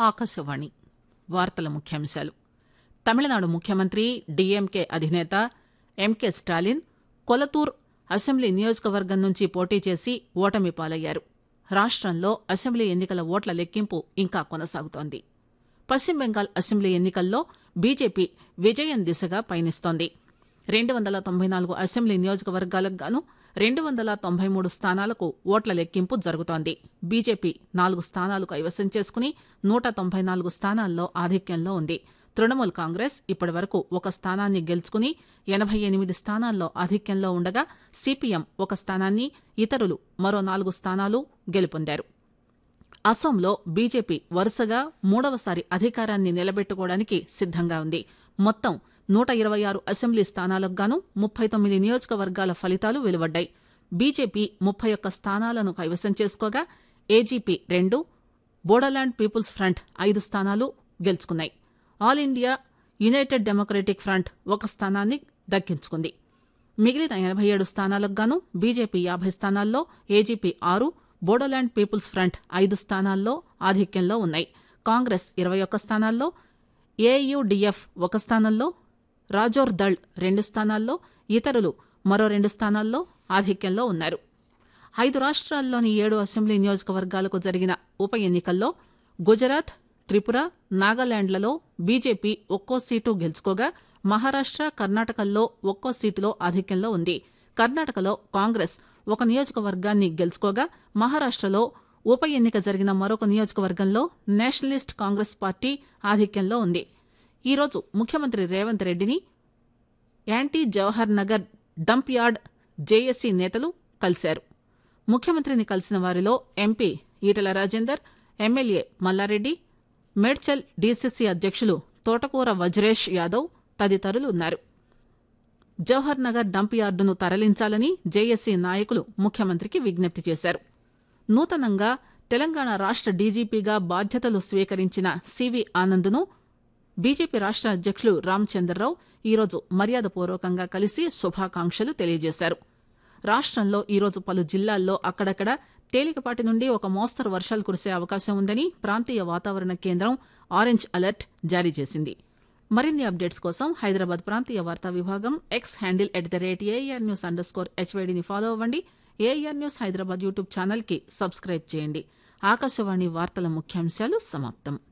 ఆకాశవాణి వార్తల ముఖ్యాంశాలు తమిళనాడు ముఖ్యమంత్రి డీఎంకే అధినేత ఎంకే స్టాలిన్ కొలతూర్ అసెంబ్లీ నియోజకవర్గం నుంచి పోటీ చేసి ఓటమి పాలయ్యారు రాష్టంలో అసెంబ్లీ ఎన్నికల ఓట్ల లెక్కింపు ఇంకా కొనసాగుతోంది పశ్చిమ బెంగాల్ అసెంబ్లీ ఎన్నికల్లో బీజేపీ విజయం దిశగా పయనిస్తోంది రెండు వందల తొంభై నాలుగు అసెంబ్లీ నియోజకవర్గాలకు గాను రెండు వందల తొంభై మూడు స్థానాలకు ఓట్ల లెక్కింపు జరుగుతోంది బీజేపీ నాలుగు స్థానాలు కైవసం చేసుకుని నూట తొంభై నాలుగు స్థానాల్లో ఆధిక్యంలో ఉంది తృణమూల్ కాంగ్రెస్ ఇప్పటి వరకు ఒక స్థానాన్ని గెలుచుకుని ఎనబై ఎనిమిది స్థానాల్లో ఆధిక్యంలో ఉండగా సిపిఎం ఒక స్థానాన్ని ఇతరులు మరో నాలుగు స్థానాలు గెలుపొందారు అసోంలో బీజేపీ వరుసగా మూడవసారి అధికారాన్ని నిలబెట్టుకోవడానికి సిద్దంగా ఉంది మొత్తం నూట ఇరవై ఆరు అసెంబ్లీ స్థానాలకు గాను ముప్పై తొమ్మిది నియోజకవర్గాల ఫలితాలు వెలువడ్డాయి బీజేపీ ముప్పై ఒక్క స్థానాలను కైవసం చేసుకోగా ఏజీపీ రెండు బోడోలాండ్ పీపుల్స్ ఫ్రంట్ ఐదు స్థానాలు గెలుచుకున్నాయి all India united democratic front ఒక స్థానాన్ని దక్కించుకుంది మిగిలిన ఎనబై ఏడు స్థానాలకు గాను బీజేపీ యాభై స్థానాల్లో ఏజీపీ ఆరు బోడోలాండ్ పీపుల్స్ ఫ్రంట్ ఐదు స్థానాల్లో ఆధిక్యంలో ఉన్నాయి కాంగ్రెస్ ఇరవై ఒక్క స్థానాల్లో ఏయుడిఎఫ్ ఒక స్థానంలో రాజోర్ దళ్ రెండు స్థానాల్లో ఇతరులు మరో రెండు స్థానాల్లో ఆధిక్యంలో ఉన్నారు ఐదు రాష్ట్రాల్లోని ఏడు అసెంబ్లీ నియోజకవర్గాలకు జరిగిన ఉప ఎన్నికల్లో గుజరాత్ త్రిపుర నాగాలాండ్లలో బీజేపీ ఒక్కో సీటు గెలుచుకోగా మహారాష్ట కర్ణాటకల్లో ఒక్కో సీటులో ఆధిక్యంలో ఉంది కర్ణాటకలో కాంగ్రెస్ ఒక నియోజకవర్గాన్ని గెలుచుకోగా మహారాష్టలో ఉప ఎన్నిక జరిగిన మరొక నియోజకవర్గంలో నేషనలిస్ట్ కాంగ్రెస్ పార్టీ ఆధిక్యంలో ఉంది ఈరోజు ముఖ్యమంత్రి రేవంత్ రెడ్డిని anti Jawahar Nagar dump yard JAC నేతలు కలిశారు ముఖ్యమంత్రిని కలిసిన వారిలో MP Etela Rajender MLA Malla Reddy Medchal DCC అధ్యక్షులు తోటకూర వజ్రేష్ యాదవ్ తదితరులు ఉన్నారు జవహర్ నగర్ డంప్ యార్డును తరలించాలని జేఏసీ నాయకులు ముఖ్యమంత్రికి విజ్ఞప్తి చేశారు నూతనంగా తెలంగాణ రాష్ట డీజీపీగా బాధ్యతలు స్వీకరించిన సివి ఆనంద్ను బీజేపీ రాష్ట అధ్యక్షులు రామచంద్రరావు ఈరోజు మర్యాదపూర్వకంగా కలిసి శుభాకాంక్షలు తెలియజేశారు రాష్టంలో ఈరోజు పలు జిల్లాల్లో అక్కడక్కడ తేలికపాటి నుండి ఒక మోస్తరు వర్షాలు కురిసే అవకాశం ఉందని ప్రాంతీయ వాతావరణ కేంద్రం ఆరెంజ్ అలర్ట్ జారీ చేసింది మరిన్ని అప్డేట్స్ కోసం హైదరాబాద్ ప్రాంతీయ వార్తా విభాగం X handle at the rate AIR news under score హెచ్వైడిని ఫాలో అవ్వండి ఏఆర్ న్యూస్ హైదరాబాద్ యూట్యూబ్ ఛానల్కి సబ్స్క్రైబ్ చేయండి ఆకాశవాణి వార్తల ముఖ్యాంశాలు సమాప్తం